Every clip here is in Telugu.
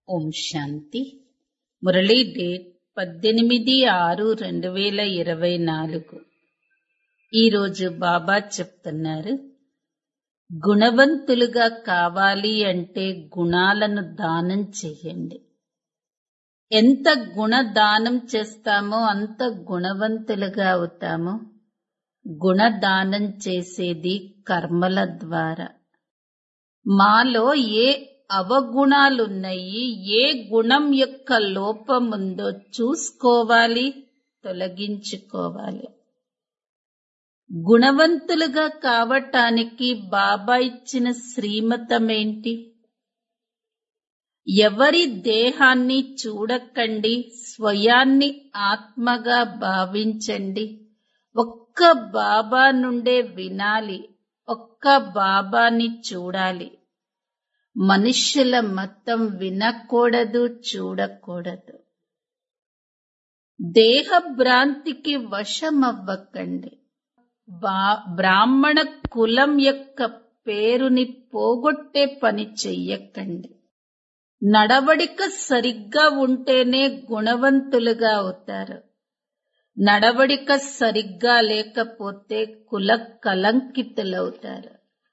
ఓం శాంతి మురళీ డేట్ పద్దెనిమిది ఆరు రెండు వేల ఇరవై నాలుగు ఈరోజు బాబా చెప్తున్నారు గుణవంతులుగా కావాలి అంటే గుణాలను దానం చెయ్యండి ఎంత గుణదానం చేస్తామో అంత గుణవంతులుగా అవుతామో గుణదానం చేసేది కర్మల ద్వారా మాలో ఏ అవగుణాలున్నాయి ఏ గుణం యొక్క లోపముందో చూసుకోవాలి తొలగించుకోవాలి గుణవంతులుగా కావటానికి బాబా ఇచ్చిన శ్రీమతమేంటి ఎవరి దేహాన్ని చూడకండి స్వయాన్ని ఆత్మగా భావించండి ఒక్క బాబా నుండే వినాలి ఒక్క బాబాని చూడాలి మనుష్యుల మతం వినకూడదు చూడకూడదు దేహ భ్రాంతికి వశమవ్వకండి బా బ్రాహ్మణ కులం యొక్క పేరుని పోగొట్టే పని చెయ్యకండి నడవడిక సరిగ్గా ఉంటేనే గుణవంతులుగా అవుతారు నడవడిక సరిగ్గా లేకపోతే కుల కలంకితులవుతారు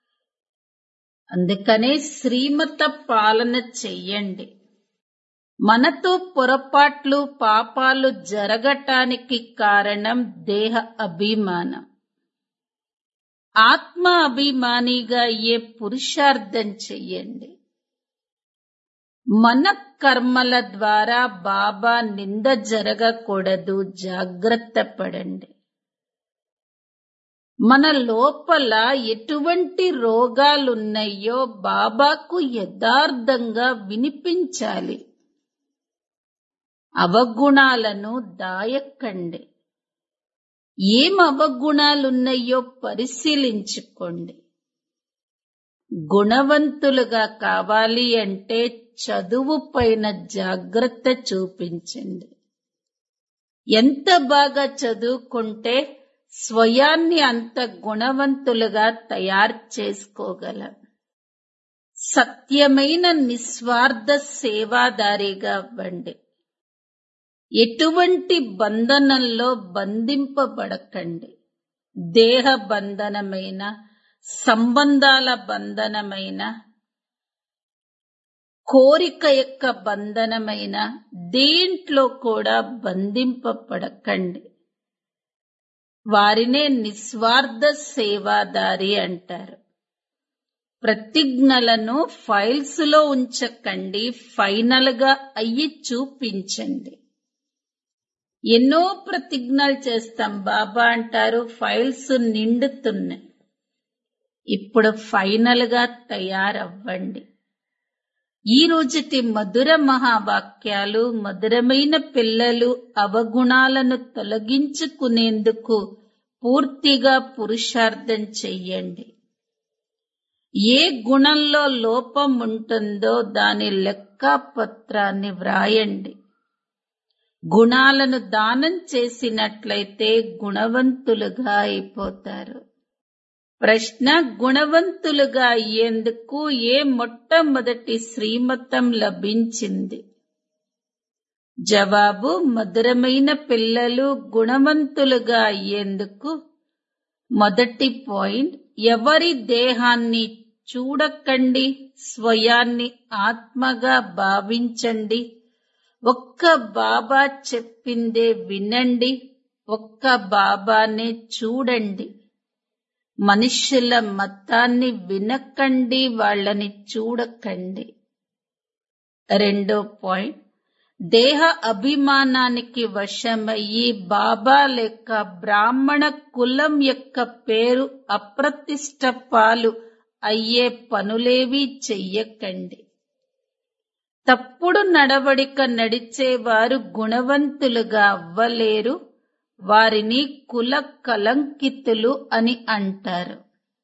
అందుకనే శ్రీమత పాలన చెయ్యండి మనతో పొరపాట్లు పాపాలు జరగటానికి కారణం దేహ అభిమానం ఆత్మ అభిమానిగా అయ్యే పురుషార్థం చెయ్యండి మన కర్మల ద్వారా బాబా నింద జరగకూడదు జాగ్రత్త పడండి మన లోపల ఎటువంటి రోగాలున్నాయో బాబాకు యథార్థంగా వినిపించాలి అవగుణాలను దాయకండి ఏం అవగుణాలున్నాయో పరిశీలించుకోండి గుణవంతులుగా కావాలి అంటే చదువు పైన జాగ్రత్త చూపించండి ఎంత బాగా చదువుకుంటే స్వయాన్ని అంత గుణవంతులుగా తయారు చేసుకోగలం సత్యమైన నిస్వార్థ సేవాదారిగా అవ్వండి ఎటువంటి బంధనంలో బంధింపబడకండి దేహ బంధనమైన సంబంధాల బంధనమైన కోరిక యొక్క బంధనమైన దేంట్లో కూడా బంధింపబడకండి వారినే నిస్వార్థ సేవాదారి అంటారు ప్రతిజ్ఞలను ఫైల్స్ లో ఉంచకండి ఫైనల్ గా అయ్యి చూపించండి ఎన్నో ప్రతిజ్ఞలు చేస్తాం బాబా అంటారు ఫైల్స్ నిండుతున్నాయి ఇప్పుడు ఫైనల్ గా తయారవ్వండి ఈ రోజుటి మధుర మహావాక్యాలు మధురమైన పిల్లలు అవగుణాలను తొలగించుకునేందుకు పూర్తిగా పురుషార్థం చెయ్యండి ఏ గుణంలో లోపం ఉంటుందో దాని లెక్కాపత్రాన్ని వ్రాయండి గుణాలను దానం చేసినట్లయితే గుణవంతులుగా అయిపోతారు ప్రశ్న గుణవంతులుగా అయ్యేందుకు ఏ మొట్టమొదటి శ్రీమతం లభించింది జవాబు మధురమైన పిల్లలు గుణవంతులుగా అయ్యేందుకు మొదటి పాయింట్ ఎవరి దేహాన్ని చూడకండి స్వయాన్ని ఆత్మగా భావించండి ఒక్క బాబా చెప్పిందే వినండి ఒక్క బాబానే చూడండి మనుష్యుల మతాన్ని వినకండి వాళ్ళని చూడకండి రెండో పాయింట్ దేహ అభిమానానికి వశమయ్యి బాబా లేక బ్రాహ్మణ కులం యొక్క పేరు అప్రతిష్ట పాలు అయ్యే పనులేవి చెయ్యకండి తప్పుడు నడవడిక నడిచేవారు గుణవంతులుగా అవ్వలేరు వారిని కుల కలంకితులు అని అంటారు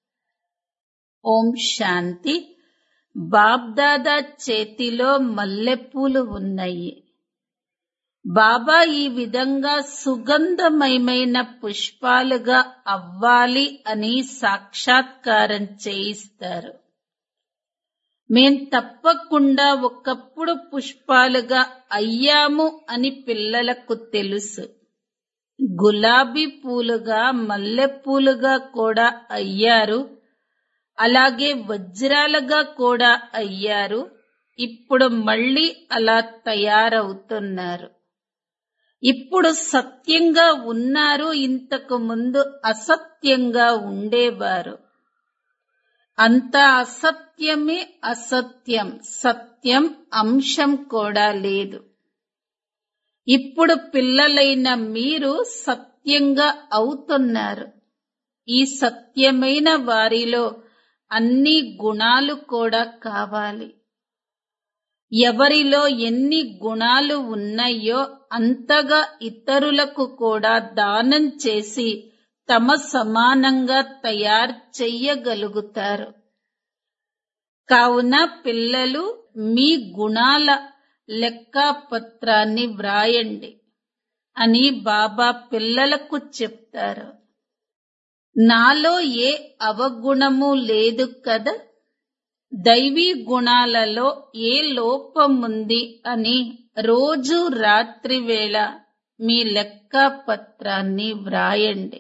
ఓం శాంతి బాబ్దాదా చేతిలో మల్లెపూలు ఉన్నాయి బాబా ఈ విధంగా సుగంధమయమైన పుష్పాలుగా అవ్వాలి అని సాక్షాత్కారం చేయిస్తారు మేం తప్పకుండా ఒకప్పుడు పుష్పాలుగా అయ్యాము అని పిల్లలకు తెలుసు గులాబీ పూలుగా మల్లెపూలుగా కూడా అయ్యారు అలాగే వజ్రాలుగా కూడా అయ్యారు ఇప్పుడు మళ్ళీ అలా తయారవుతున్నారు ఇప్పుడు సత్యంగా ఉన్నారు ఇంతకు ముందు అసత్యంగా ఉండేవారు అంత అసత్యమే అసత్యం సత్యం అంశం కూడా లేదు ఇప్పుడు పిల్లలైన మీరు సత్యంగా అవుతున్నారు ఈ సత్యమైన వారిలో అన్ని గుణాలు కూడా కావాలి ఎవరిలో ఎన్ని గుణాలు ఉన్నాయో అంతగా ఇతరులకు కూడా దానం చేసి తమ సమానంగా తయారు చెయ్యగలుగుతారు కావున పిల్లలు మీ గుణాల లెక్కాపత్రాన్ని వ్రాయండి అని బాబా పిల్లలకు చెప్తారు నాలో ఏ అవగుణము లేదు కదా దైవీ గుణాలలో ఏ లోపముంది అని రోజు రాత్రి వేళ మీ లెక్కాపత్రాన్ని వ్రాయండి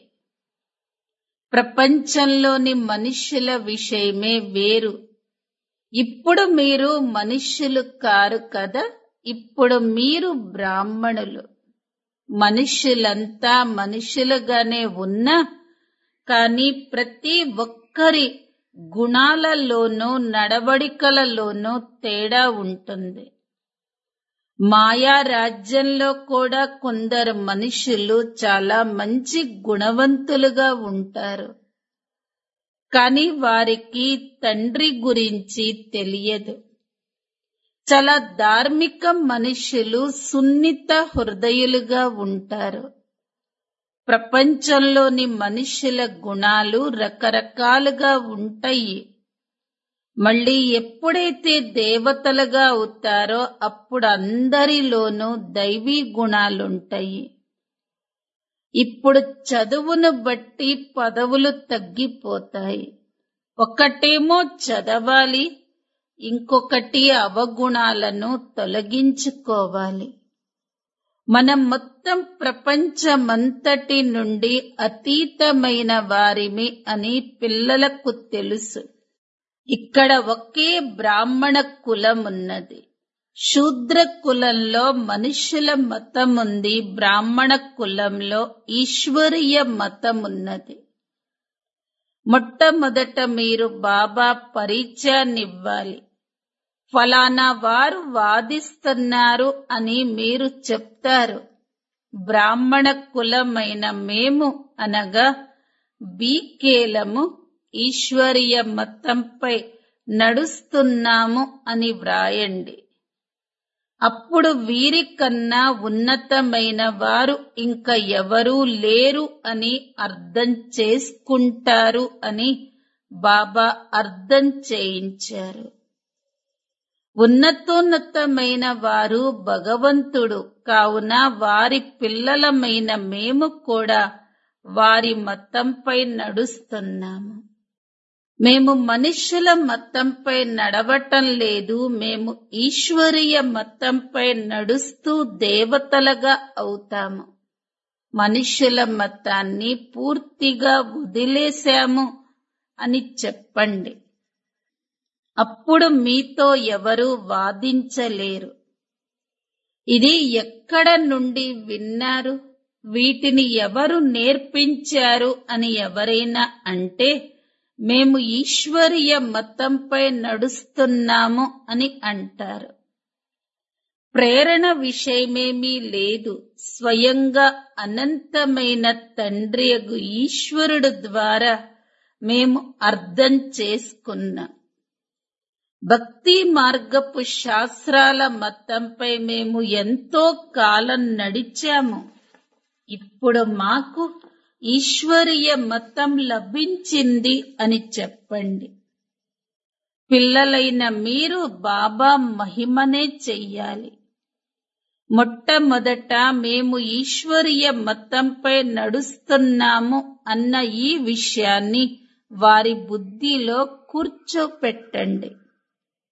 ప్రపంచంలోని మనుష్యుల విషయమే వేరు ఇప్పుడు మీరు మనుష్యులు కారు కదా ఇప్పుడు మీరు బ్రాహ్మణులు మనుష్యులంతా మనుషులుగానే ఉన్నా కానీ ప్రతి ఒక్కరి గుణాలలోనూ నడవడికలలోనూ తేడా ఉంటుంది మాయా రాజ్యంలో కూడా కొందరు మనుషులు చాలా మంచి గుణవంతులుగా ఉంటారు కానీ వారికి తండ్రి గురించి తెలియదు చాలా ధార్మిక మనుషులు సున్నిత హృదయులుగా ఉంటారు ప్రపంచంలోని మనుషుల గుణాలు రకరకాలుగా ఉంటాయి మళ్ళీ ఎప్పుడైతే దేవతలుగా అవుతారో అప్పుడు అందరిలోనూ దైవీ గుణాలుంటాయి ఇప్పుడు చదువును బట్టి పదవులు తగ్గిపోతాయి ఒకటేమో చదవాలి ఇంకొకటి అవగుణాలను తొలగించుకోవాలి మనం మొత్తం ప్రపంచమంతటి నుండి అతీతమైన వారిమి అని పిల్లలకు తెలుసు ఇక్కడ ఒకే బ్రాహ్మణ కులం ఉన్నది శూద్ర కులంలో మనుషుల మతం ఉంది బ్రాహ్మణ కులంలో ఈశ్వరీయ మతం ఉన్నది మొట్టమొదట మీరు బాబా పరిచయాన్నివ్వాలి ఫలానా వారు వాదిస్తున్నారు అని మీరు చెప్తారు బ్రాహ్మణ కులమైన మేము అనగా బీకేలము ఈశ్వరీయ మతంపై నడుస్తున్నాము అని వ్రాయండి అప్పుడు వీరికన్నా ఉన్నతమైన వారు ఇంకా ఎవరూ లేరు అని అర్థం చేసుకుంటారు అని బాబా అర్థం చేయించారు ఉన్నతోన్నతమైన వారు భగవంతుడు కావున వారి పిల్లలమైన మేము కూడా వారి మతంపై నడుస్తున్నాము మేము మనుష్యుల మతంపై నడవటం లేదు మేము ఈశ్వరీయ మతంపై నడుస్తూ దేవతలుగా అవుతాము మనుష్యుల మతాన్ని పూర్తిగా వదిలేశాము అని చెప్పండి అప్పుడు మీతో ఎవరు వాదించలేరు ఇది ఎక్కడ నుండి విన్నారు వీటిని ఎవరు నేర్పించారు అని ఎవరైనా అంటే మేము ఈశ్వరీయ మతంపై నడుస్తున్నాము అని అంటారు ప్రేరణ విషయమేమీ లేదు స్వయంగా అనంతమైన తండ్రియగు ఈశ్వరుడు ద్వారా మేము అర్థం చేసుకున్నాం భక్తి మార్గపు శాస్త్రాల మతంపై మేము ఎంతో కాలం నడిచాము ఇప్పుడు మాకు ఈశ్వరీయ మతం లభించింది అని చెప్పండి పిల్లలైన మీరు బాబా మహిమనే చెయ్యాలి మొట్టమొదట మేము ఈశ్వరీయ మతంపై నడుస్తున్నాము అన్న ఈ విషయాన్ని వారి బుద్ధిలో కూర్చోపెట్టండి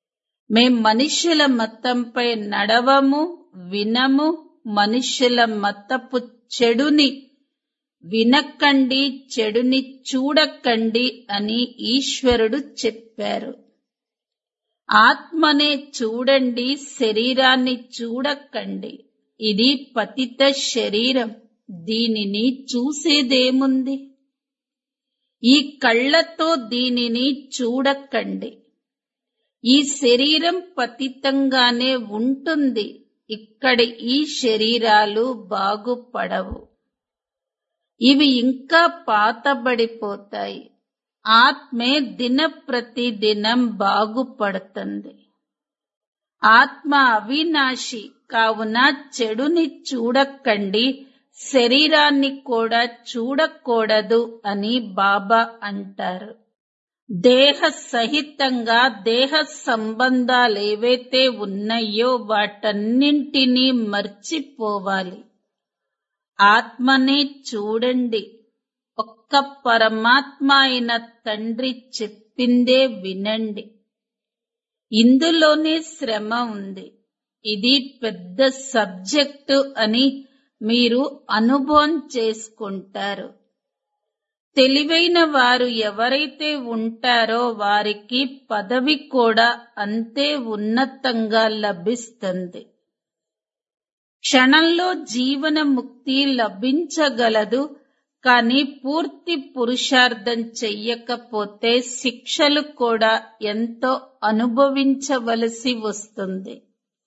మేం మనుష్యుల మతంపై నడవము వినము మనుష్యుల మతపు చెడుని వినకండి చెడుని చూడకండి అని ఈశ్వరుడు చెప్పారు ఆత్మనే చూడండి శరీరాన్ని చూడకండి ఇది పతిత శరీరం దీనిని చూసేదేముంది ఈ కళ్ళతో దీనిని చూడకండి ఈ శరీరం పతితంగానే ఉంటుంది ఇక్కడి ఈ శరీరాలు బాగుపడవు ఇవి ఇంకా పాతబడిపోతాయి ఆత్మే దిన ప్రతిదినం బాగుపడుతుంది ఆత్మ అవినాశి కావున చెడుని చూడకండి శరీరాన్ని కూడా చూడకూడదు అని బాబా అంటారు దేహ సహితంగా దేహ సంబంధాలు ఏవైతే ఉన్నాయో వాటన్నింటినీ మర్చిపోవాలి ఆత్మనే చూడండి ఒక్క పరమాత్మ అయిన తండ్రి చెప్పిందే వినండి ఇందులోనే శ్రమ ఉంది ఇది పెద్ద సబ్జెక్టు అని మీరు అనుభవం చేసుకుంటారు తెలివైన వారు ఎవరైతే ఉంటారో వారికి పదవి కూడా అంతే ఉన్నతంగా లభిస్తుంది క్షణంలో జీవన ముక్తి లభించగలదు కానీ పూర్తి పురుషార్థం చెయ్యకపోతే శిక్షలు కూడా ఎంతో అనుభవించవలసి వస్తుంది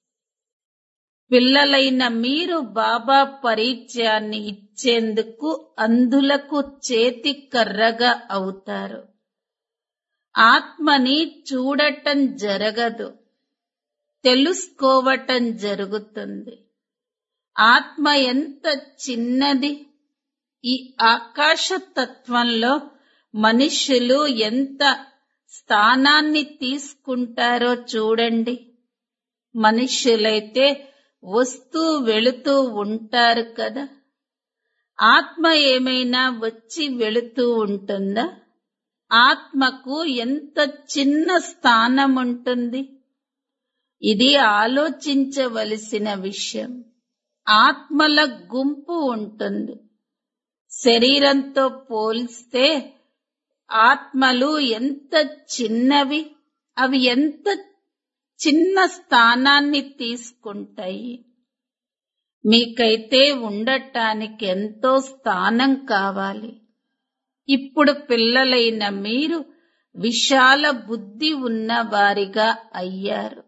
పిల్లలైన మీరు బాబా పరిచయాన్ని ఇచ్చేందుకు అందులకు చేతి కర్రగా అవుతారు ఆత్మని చూడటం జరగదు తెలుసుకోవటం జరుగుతుంది ఆత్మ ఎంత చిన్నది ఈ ఆకాశ తత్వంలో మనుష్యులు ఎంత స్థానాన్ని తీసుకుంటారో చూడండి మనుష్యులైతే వస్తూ వెళుతూ ఉంటారు కదా ఆత్మ ఏమైనా వచ్చి వెళుతూ ఉంటుందా ఆత్మకు ఎంత చిన్న స్థానం ఉంటుంది ఇది ఆలోచించవలసిన విషయం ఆత్మల గుంపు ఉంటుంది శరీరంతో పోలిస్తే ఆత్మలు ఎంత చిన్నవి అవి ఎంత చిన్న స్థానాన్ని తీసుకుంటాయి మీకైతే ఉండటానికి ఎంతో స్థానం కావాలి ఇప్పుడు పిల్లలైన మీరు విశాల బుద్ధి ఉన్న వారిగా అయ్యారు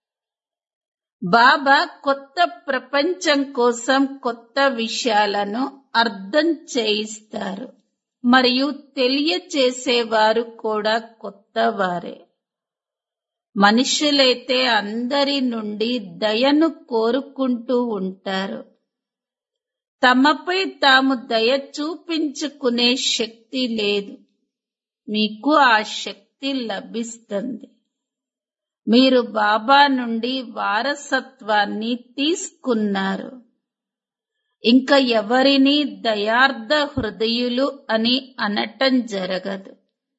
బాబా కొత్త ప్రపంచం కోసం కొత్త విషయాలను అర్థం చేయిస్తారు మరియు తెలియచేసేవారు కూడా కొత్త వారే మనుషులైతే అందరి నుండి దయను కోరుకుంటూ ఉంటారు తమపై తాము దయ చూపించుకునే శక్తి లేదు మీకు ఆ శక్తి లభిస్తుంది మీరు బాబా నుండి వారసత్వాన్ని తీసుకున్నారు ఇంకా ఎవరిని దయార్థ హృదయులు అని అనటం జరగదు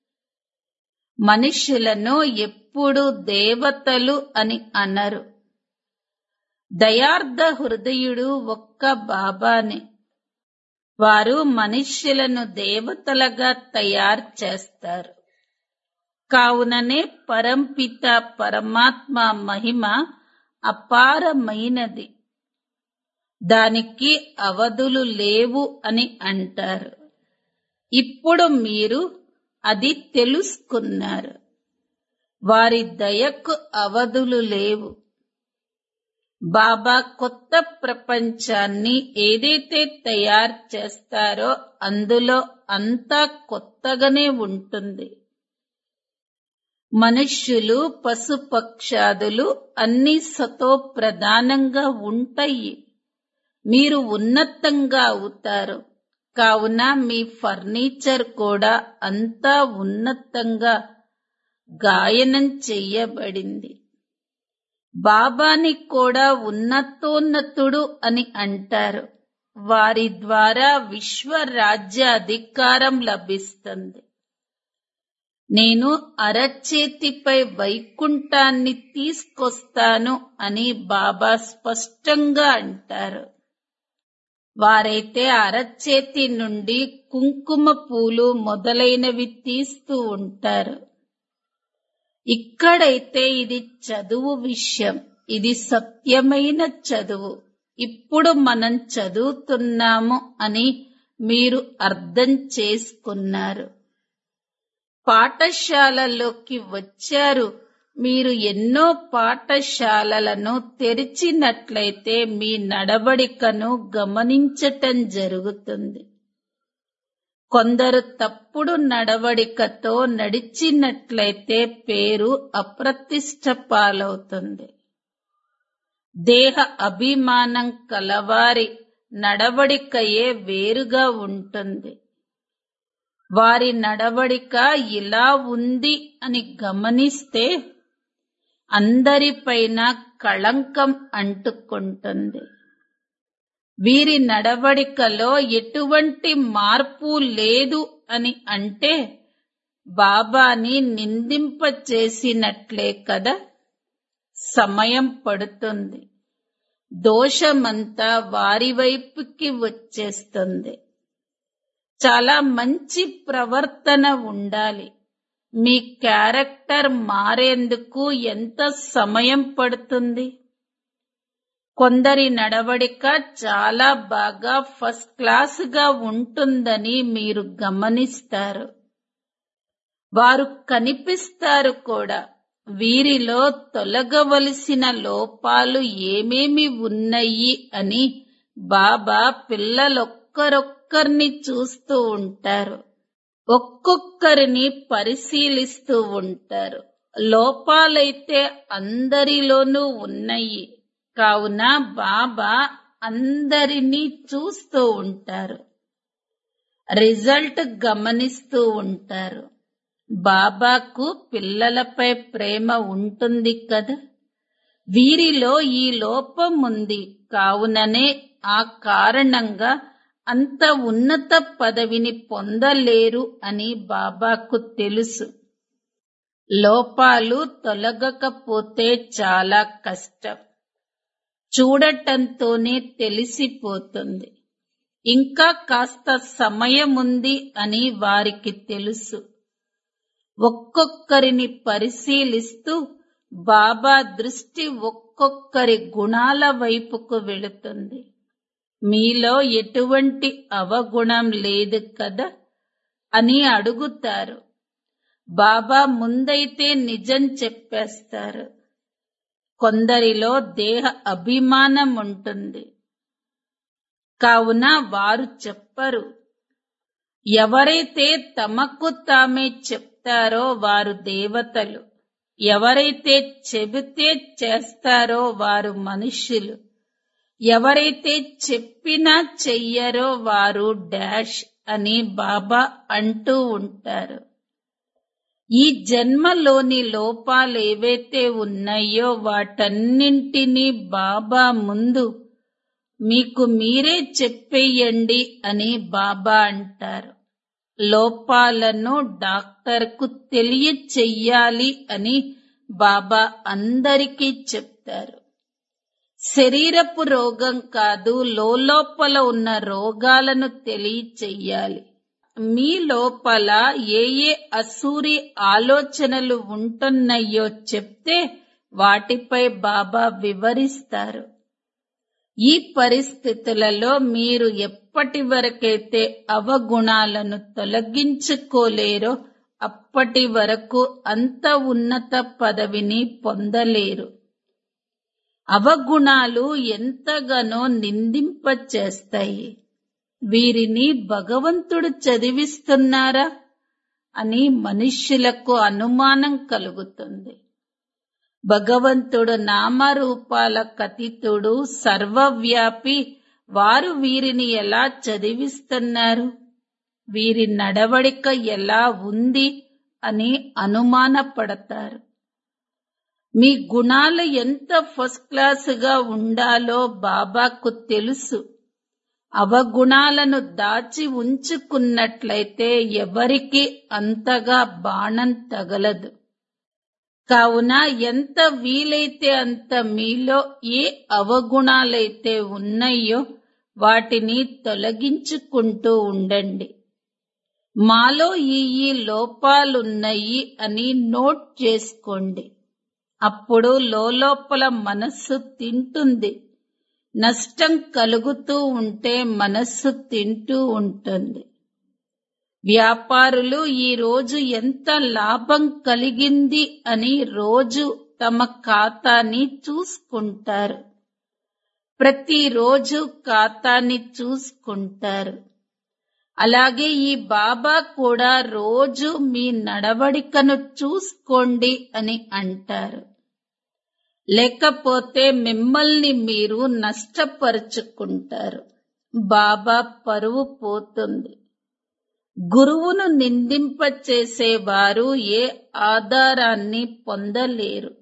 మనుషులను ఎప్పుడు దేవతలు అని అనరు దయార్థ హృదయుడు ఒక్క బాబానే వారు మనుష్యులను దేవతలుగా తయారు చేస్తారు కావుననే పరంపిత పరమాత్మ మహిమ అపారమైనది దానికి అవధులు లేవు అని అంటారు ఇప్పుడు మీరు అది తెలుసుకున్నారు వారి దయకు అవధులు లేవు బాబా కొత్త ప్రపంచాన్ని ఏదైతే తయారు చేస్తారో అందులో అంతా కొత్తగానే ఉంటుంది మనుష్యులు పశుపక్షాదులు అన్ని సతో ప్రధానంగా ఉంటాయి మీరు ఉన్నతంగా అవుతారు కావున మీ ఫర్నిచర్ కూడా అంతా ఉన్నతంగా గాయనం చెయ్యబడింది బాబాని కూడా ఉన్నతోన్నతుడు అని అంటారు వారి ద్వారా విశ్వ రాజ్య అధికారం లభిస్తుంది నేను అరచేతిపై వైకుంఠాన్ని తీసుకొస్తాను అని బాబా స్పష్టంగా అంటారు వారైతే అరచేతి నుండి కుంకుమ పూలు మొదలైనవి తీస్తూ ఉంటారు ఇక్కడైతే ఇది చదువు విషయం ఇది సత్యమైన చదువు ఇప్పుడు మనం చదువుతున్నాము అని మీరు అర్థం చేసుకున్నారు పాఠశాలలోకి వచ్చారు మీరు ఎన్నో పాఠశాలలను తెరిచినట్లయితే మీ నడవడికను గమనించటం జరుగుతుంది కొందరు తప్పుడు నడవడికతో నడిచినట్లయితే పేరు అప్రతిష్ట పాలవుతుంది దేహ అభిమానం కలవారి నడవడికయే వేరుగా ఉంటుంది వారి నడవడిక ఇలా ఉంది అని గమనిస్తే అందరిపైన కళంకం అంటుకుంటుంది వీరి నడవడికలో ఎటువంటి మార్పు లేదు అని అంటే బాబాని నిందింపచేసినట్లే కదా సమయం పడుతుంది దోషమంతా వారి వైపుకి వచ్చేస్తుంది చాలా మంచి ప్రవర్తన ఉండాలి మీ క్యారెక్టర్ మారేందుకు ఎంత సమయం పడుతుంది కొందరి నడవడిక చాలా బాగా ఫస్ట్ క్లాస్ గా ఉంటుందని మీరు గమనిస్తారు వారు కనిపిస్తారు కూడా వీరిలో తొలగవలసిన లోపాలు ఏమేమి ఉన్నాయి అని బాబా పిల్లలొక్కరొక్కరిని చూస్తూ ఉంటారు ఒక్కొక్కరిని పరిశీలిస్తూ ఉంటారు లోపాలైతే అందరిలోనూ ఉన్నాయి కావున బాబా అందరినీ చూస్తూ ఉంటారు రిజల్ట్ గమనిస్తూ ఉంటారు బాబాకు పిల్లలపై ప్రేమ ఉంటుంది కదా వీరిలో ఈ లోపం ఉంది కావుననే ఆ కారణంగా అంత ఉన్నత పదవిని పొందలేరు అని బాబాకు తెలుసు లోపాలు తొలగకపోతే చాలా కష్టం చూడటంతోనే తెలిసిపోతుంది ఇంకా కాస్త సమయం ఉంది అని వారికి తెలుసు ఒక్కొక్కరిని పరిశీలిస్తూ బాబా దృష్టి ఒక్కొక్కరి గుణాల వైపుకు వెళుతుంది మీలో ఎటువంటి అవగుణం లేదు కదా అని అడుగుతారు బాబా ముందైతే నిజం చెప్పేస్తారు కొందరిలో దేహ అభిమానం ఉంటుంది కావున వారు చెప్పరు ఎవరైతే తమకు తామే చెప్తారో వారు దేవతలు ఎవరైతే చెబితే చేస్తారో వారు మనుష్యులు ఎవరైతే చెప్పినా చెయ్యరో వారు డాష్ అని బాబా అంటూ ఉంటారు ఈ జన్మలోని లోపాలు ఏవైతే ఉన్నాయో వాటన్నింటినీ బాబా ముందు మీకు మీరే చెప్పేయండి అని బాబా అంటారు లోపాలను డాక్టర్కు తెలియచెయ్యాలి అని బాబా అందరికీ చెప్తారు శరీరపు రోగం కాదు లోపల ఉన్న రోగాలను తెలియచెయ్యాలి మీ లోపల ఏ ఏ అసూరి ఆలోచనలు ఉంటున్నాయో చెప్తే వాటిపై బాబా వివరిస్తారు ఈ పరిస్థితులలో మీరు ఎప్పటి వరకైతే అవగుణాలను తొలగించుకోలేరో అప్పటి వరకు అంత ఉన్నత పదవిని పొందలేరు అవగుణాలు ఎంతగానో నిందింపచేస్తాయి వీరిని భగవంతుడు చదివిస్తున్నారా అని మనుష్యులకు అనుమానం కలుగుతుంది భగవంతుడు నామరూపాల కతితుడు సర్వవ్యాపి వారు వీరిని ఎలా చదివిస్తున్నారు వీరి నడవడిక ఎలా ఉంది అని అనుమానపడతారు మీ గుణాలు ఎంత ఫస్ట్ క్లాసుగా ఉండాలో బాబాకు తెలుసు అవగుణాలను దాచి ఉంచుకున్నట్లయితే ఎవరికి అంతగా బాణం తగలదు కావున ఎంత వీలైతే అంత మీలో ఏ అవగుణాలైతే ఉన్నాయో వాటిని తొలగించుకుంటూ ఉండండి మాలో ఈ ఈ లోపాలున్నాయి అని నోట్ చేసుకోండి అప్పుడు లోపల మనస్సు తింటుంది నష్టం కలుగుతూ ఉంటే మనస్సు తింటూ ఉంటుంది వ్యాపారులు ఈ రోజు ఎంత లాభం కలిగింది అని రోజు తమ ఖాతాని చూసుకుంటారు ప్రతిరోజు ఖాతాని చూసుకుంటారు అలాగే ఈ బాబా కూడా రోజు మీ నడవడికను చూసుకోండి అని అంటారు లేకపోతే మిమ్మల్ని మీరు నష్టపరుచుకుంటారు బాబా పరువు పోతుంది గురువును నిందింపచేసేవారు ఏ ఆధారాన్ని పొందలేరు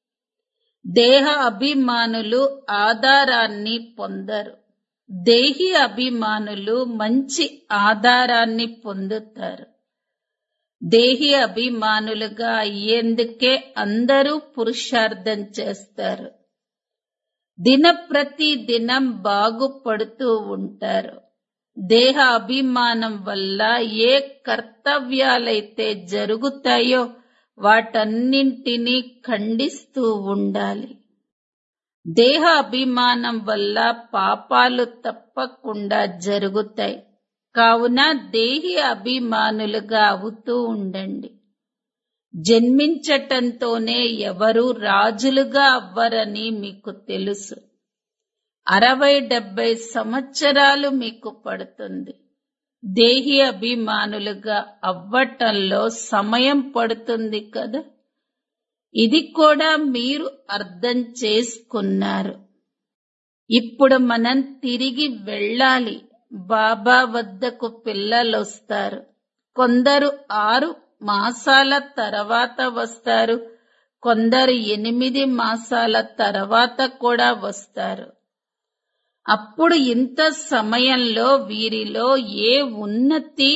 దేహ అభిమానులు ఆధారాన్ని పొందరు దేహి అభిమానులు మంచి ఆధారాన్ని పొందుతారు దేహి అభిమానులుగా అయ్యేందుకే అందరూ పురుషార్థం చేస్తారు దిన ప్రతి దినం బాగుపడుతూ ఉంటారు దేహ అభిమానం వల్ల ఏ కర్తవ్యాలైతే జరుగుతాయో వాటన్నింటినీ ఖండిస్తూ ఉండాలి దేహ అభిమానం వల్ల పాపాలు తప్పకుండా జరుగుతాయి కావున దేహి అభిమానులుగా అవుతూ ఉండండి జన్మించటంతోనే ఎవరు రాజులుగా అవ్వరని మీకు తెలుసు అరవై డెబ్బై సంవత్సరాలు మీకు పడుతుంది దేహి అభిమానులుగా అవ్వటంలో సమయం పడుతుంది కదా ఇది కూడా మీరు అర్థం చేసుకున్నారు ఇప్పుడు మనం తిరిగి వెళ్ళాలి బాబా వద్దకు పిల్లలొస్తారు కొందరు ఆరు మాసాల తర్వాత వస్తారు కొందరు ఎనిమిది మాసాల తర్వాత కూడా వస్తారు అప్పుడు ఇంత సమయంలో వీరిలో ఏ ఉన్నతి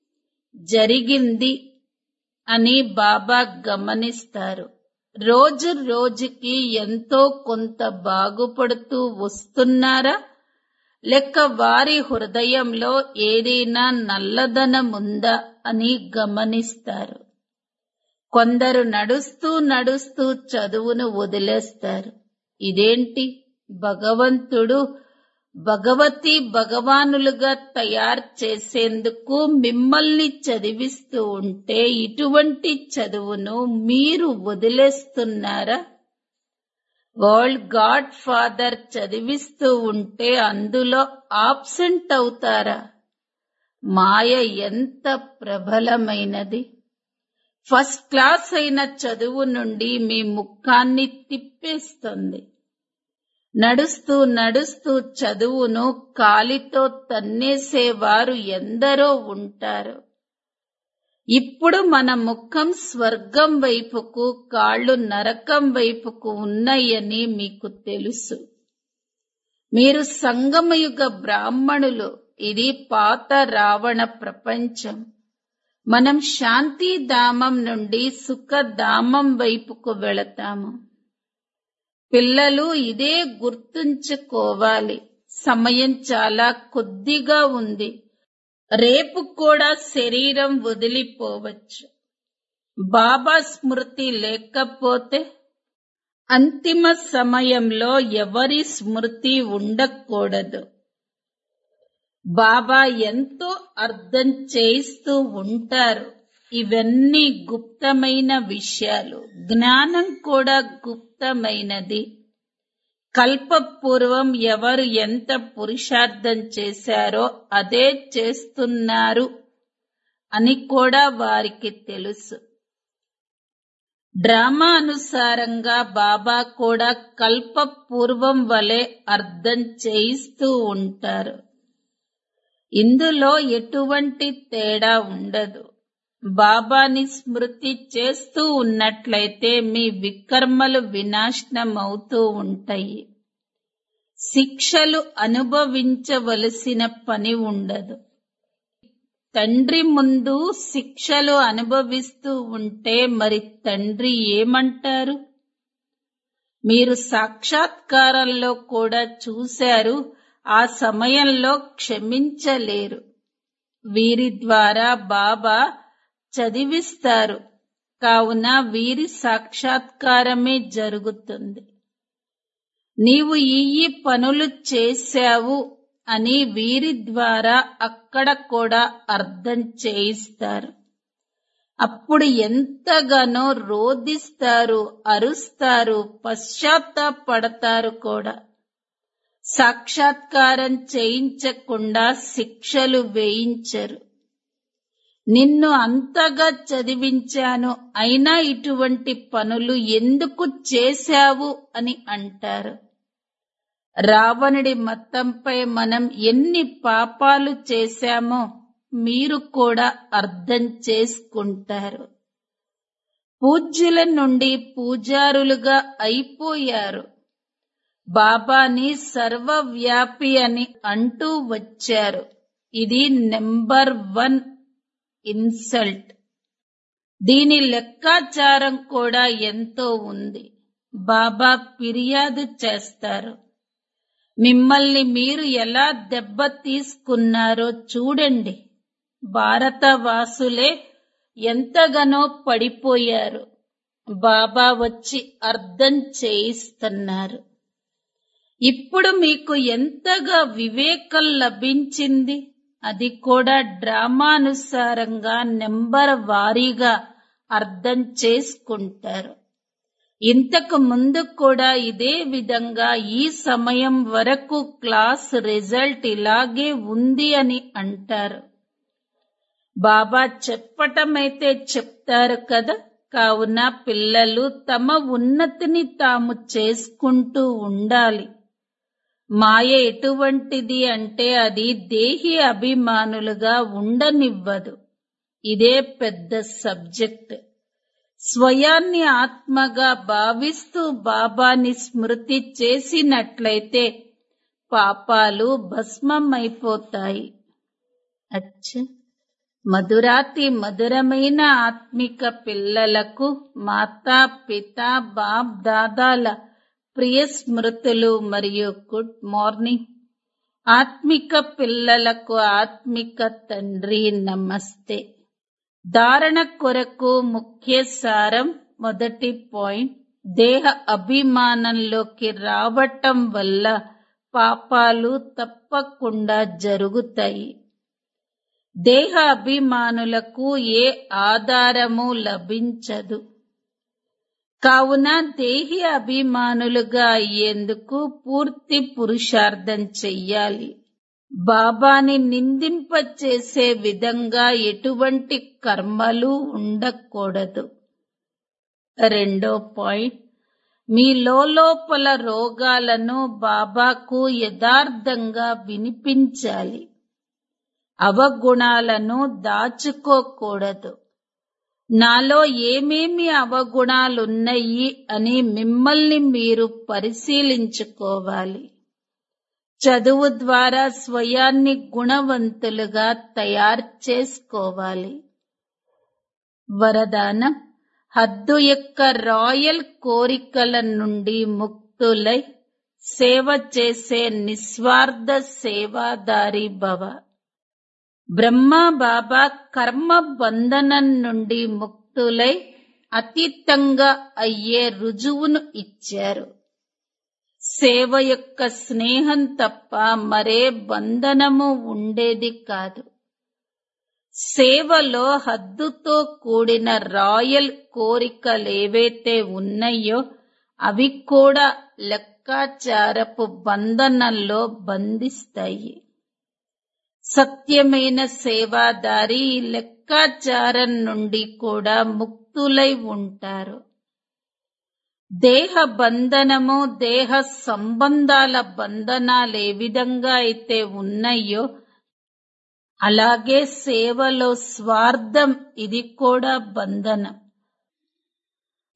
జరిగింది అని బాబా గమనిస్తారు రోజు రోజుకి ఎంతో కొంత బాగుపడుతూ వస్తున్నారా లెక్క వారి హృదయంలో ఏదైనా నల్లదనముందా అని గమనిస్తారు కొందరు నడుస్తూ నడుస్తూ చదువును వదిలేస్తారు ఇదేంటి భగవంతుడు భగవతి భగవానులుగా తయారు చేసేందుకు మిమ్మల్ని చదివిస్తూ ఉంటే ఇటువంటి చదువును మీరు వదిలేస్తున్నారా వరల్డ్ గాడ్ ఫాదర్ చదివిస్తూ ఉంటే అందులో ఆబ్సెంట్ అవుతారా మాయ ఎంత ప్రబలమైనది ఫస్ట్ క్లాస్ అయిన చదువు నుండి మీ ముఖాన్ని తిప్పేస్తుంది నడుస్తూ నడుస్తూ చదువును కాలితో తన్నేసేవారు ఎందరో ఉంటారు ఇప్పుడు మన ముఖం స్వర్గం వైపుకు కాళ్ళు నరకం వైపుకు ఉన్నాయని మీకు తెలుసు మీరు సంగమయుగ బ్రాహ్మణులు ఇది పాత రావణ ప్రపంచం మనం శాంతి ధామం నుండి సుఖధామం వైపుకు వెళతాము పిల్లలు ఇదే గుర్తుంచుకోవాలి సమయం చాలా కొద్దిగా ఉంది రేపు కూడా శరీరం వదిలిపోవచ్చు బాబా స్మృతి లేకపోతే అంతిమ సమయంలో ఎవరి స్మృతి ఉండకూడదు బాబా ఎంతో అర్థం చేయిస్తూ ఉంటారు ఇవన్నీ గుప్తమైన విషయాలు జ్ఞానం కూడా గుప్తమైనది కల్పపూర్వం ఎవరు ఎంత పురుషార్థం చేశారో అదే చేస్తున్నారు అని కూడా వారికి తెలుసు డ్రామా అనుసారంగా బాబా కూడా కల్పపూర్వం వలె అర్థం చేయిస్తూ ఉంటారు ఇందులో ఎటువంటి తేడా ఉండదు బాబాని స్మృతి చేస్తూ ఉన్నట్లయితే మీ వికర్మలు వినాశనం అవుతూ ఉంటాయి శిక్షలు అనుభవించవలసిన పని ఉండదు తండ్రి ముందు శిక్షలు అనుభవిస్తూ ఉంటే మరి తండ్రి ఏమంటారు మీరు సాక్షాత్కారంలో కూడా చూశారు ఆ సమయంలో క్షమించలేరు వీరి ద్వారా బాబా చదివిస్తారు కావున వీరి సాక్షాత్కారమే జరుగుతుంది నీవు ఈ ఈ పనులు చేశావు అని వీరి ద్వారా అక్కడ కూడా అర్థం చేయిస్తారు అప్పుడు ఎంతగానో రోధిస్తారు అరుస్తారు పశ్చాత్తాపడతారు కూడా సాక్షాత్కారం చేయించకుండా శిక్షలు వేయించరు నిన్ను అంతగా చదివించాను అయినా ఇటువంటి పనులు ఎందుకు చేశావు అని అంటారు రావణుడి మతంపై మనం ఎన్ని పాపాలు చేశామో మీరు కూడా అర్థం చేసుకుంటారు పూజ్యుల నుండి పూజారులుగా అయిపోయారు బాబాని సర్వవ్యాపి అని అంటూ వచ్చారు ఇది నెంబర్ వన్ ఇన్సల్ట్ దీని లెక్కాచారం కూడా ఎంతో ఉంది బాబా ఫిర్యాదు చేస్తారు మిమ్మల్ని మీరు ఎలా దెబ్బ తీసుకున్నారో చూడండి భారతవాసులే ఎంతగానో పడిపోయారు బాబా వచ్చి అర్థం చేయిస్తున్నారు ఇప్పుడు మీకు ఎంతగా వివేకం లభించింది అది కూడా డ్రామానుసారంగా నెంబర్ వారీగా అర్థం చేసుకుంటారు ఇంతకు ముందు కూడా ఇదే విధంగా ఈ సమయం వరకు క్లాస్ రిజల్ట్ ఇలాగే ఉంది అని అంటారు బాబా చెప్పటమైతే చెప్తారు కదా కావున పిల్లలు తమ ఉన్నతిని తాము చేసుకుంటూ ఉండాలి మాయ ఎటువంటిది అంటే అది దేహి అభిమానులుగా ఉండనివ్వదు ఇదే పెద్ద సబ్జెక్ట్ స్వయాన్ని ఆత్మగా భావిస్తూ బాబాని స్మృతి చేసినట్లయితే పాపాలు భస్మమైపోతాయి అచ్చ మధురాతి మధురమైన ఆత్మిక పిల్లలకు మాతా పిత బాప్ దాదాల ప్రియ స్మృతులు మరియు గుడ్ మార్నింగ్ ఆత్మిక పిల్లలకు ఆత్మిక తండ్రి నమస్తే ధారణ కొరకు ముఖ్య సారం మొదటి పాయింట్ దేహ అభిమానంలోకి రావటం వల్ల పాపాలు తప్పకుండా జరుగుతాయి దేహ అభిమానులకు ఏ ఆధారము లభించదు కావున దేహి అభిమానులుగా అయ్యేందుకు పూర్తి పురుషార్థం చెయ్యాలి బాబాని నిందింపచేసే విధంగా ఎటువంటి కర్మలు ఉండకూడదు రెండో పాయింట్ మీ లోపల రోగాలను బాబాకు యథార్థంగా వినిపించాలి అవగుణాలను దాచుకోకూడదు నాలో ఏమేమి అవగుణాలున్నాయి అని మిమ్మల్ని మీరు పరిశీలించుకోవాలి చదువు ద్వారా స్వయాన్ని గుణవంతులుగా తయారు చేసుకోవాలి వరదానం హద్దు యొక్క రాయల్ కోరికల నుండి ముక్తులై సేవ చేసే నిస్వార్థ సేవాదారి భవ బ్రహ్మ బాబా కర్మ బంధనం నుండి ముక్తులై అతీతంగా అయ్యే రుజువును ఇచ్చారు సేవ యొక్క స్నేహం తప్ప మరే బంధనము ఉండేది కాదు సేవలో హద్దుతో కూడిన రాయల్ కోరికలేవైతే ఉన్నాయో అవి కూడా లెక్కాచారపు బంధనంలో బంధిస్తాయి సత్యమైన సేవాదారి ఈ లెక్కాచారం నుండి కూడా ముక్తులై ఉంటారు దేహ బంధనము దేహ సంబంధాల బంధనాలు ఏ విధంగా అయితే ఉన్నాయో అలాగే సేవలో స్వార్థం ఇది కూడా బంధనం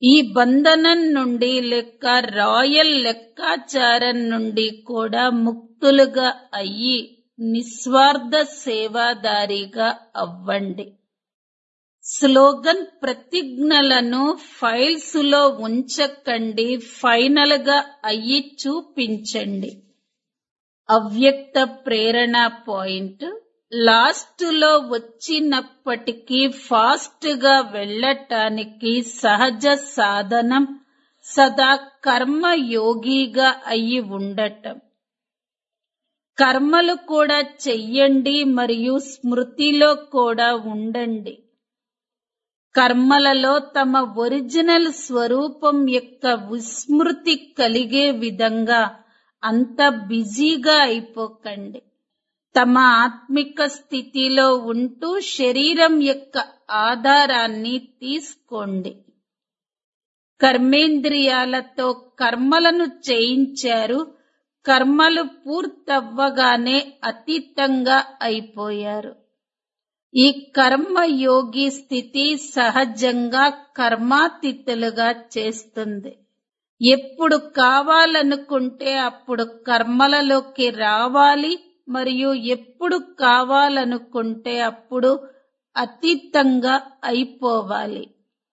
ఈ బంధనం నుండి లేక రాయల్ లెక్కాచారం నుండి కూడా ముక్తులుగా అయ్యి నిస్వార్థ సేవాదారిగా అవ్వండి స్లోగన్ ప్రతిజ్ఞలను ఫైల్స్ లో ఉంచకండి ఫైనల్ గా అయ్యి చూపించండి అవ్యక్త ప్రేరణ పాయింట్ లాస్ట్ లో వచ్చినప్పటికీ ఫాస్ట్ గా వెళ్ళటానికి సహజ సాధనం సదా కర్మ యోగిగా అయి ఉండటం కర్మలు కూడా చెయ్యండి మరియు స్మృతిలో కూడా ఉండండి కర్మలలో తమ ఒరిజినల్ స్వరూపం యొక్క విస్మృతి కలిగే విధంగా అంత బిజీగా అయిపోకండి తమ ఆత్మిక స్థితిలో ఉంటూ శరీరం యొక్క ఆధారాన్ని తీసుకోండి కర్మేంద్రియాలతో కర్మలను చేయించారు కర్మలు పూర్తవ్వగానే అతీతంగా అయిపోయారు ఈ కర్మ యోగి స్థితి సహజంగా కర్మాతీతులుగా చేస్తుంది ఎప్పుడు కావాలనుకుంటే అప్పుడు కర్మలలోకి రావాలి మరియు ఎప్పుడు కావాలనుకుంటే అప్పుడు అతీతంగా అయిపోవాలి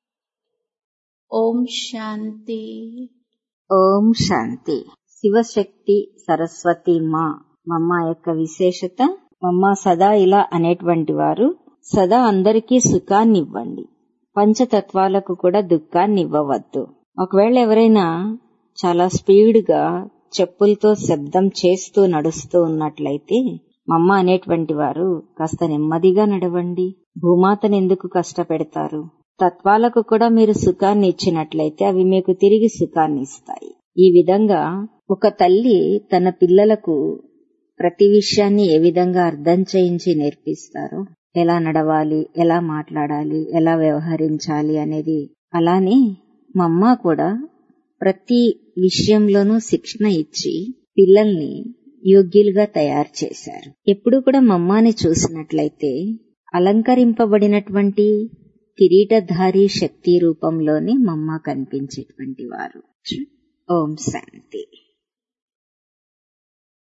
ఓం శాంతి ఓం శాంతి శివశక్తి సరస్వతి మా మమ్మ యొక్క విశేషత మమ్మ సదా ఇలా అనేటువంటి వారు సదా అందరికీ సుఖాన్ని ఇవ్వండి పంచతత్వాలకు కూడా దుఃఖాన్ని ఇవ్వవద్దు ఒకవేళ ఎవరైనా చాలా స్పీడ్గా చెప్పులతో శబ్దం చేస్తూ నడుస్తూ ఉన్నట్లయితే మమ్మ అనేటువంటి వారు కాస్త నెమ్మదిగా నడవండి భూమాతను ఎందుకు కష్టపెడతారు తత్వాలకు కూడా మీరు సుఖాన్ని ఇచ్చినట్లయితే అవి మీకు తిరిగి సుఖాన్ని ఇస్తాయి ఈ విధంగా ఒక తల్లి తన పిల్లలకు ప్రతి విషయాన్ని ఏ విధంగా అర్థం చేయించి నేర్పిస్తారో ఎలా నడవాలి ఎలా మాట్లాడాలి ఎలా వ్యవహరించాలి అనేది అలానే మా అమ్మ కూడా ప్రతి విషయంలోనూ శిక్షణ ఇచ్చి పిల్లల్ని యోగ్యులుగా తయారు చేశారు ఎప్పుడు కూడా మమ్మాని చూసినట్లయితే అలంకరింపబడినటువంటి కిరీటధారి శక్తి రూపంలోనే మమ్మ కనిపించేటువంటి వారు ఓం శాంతి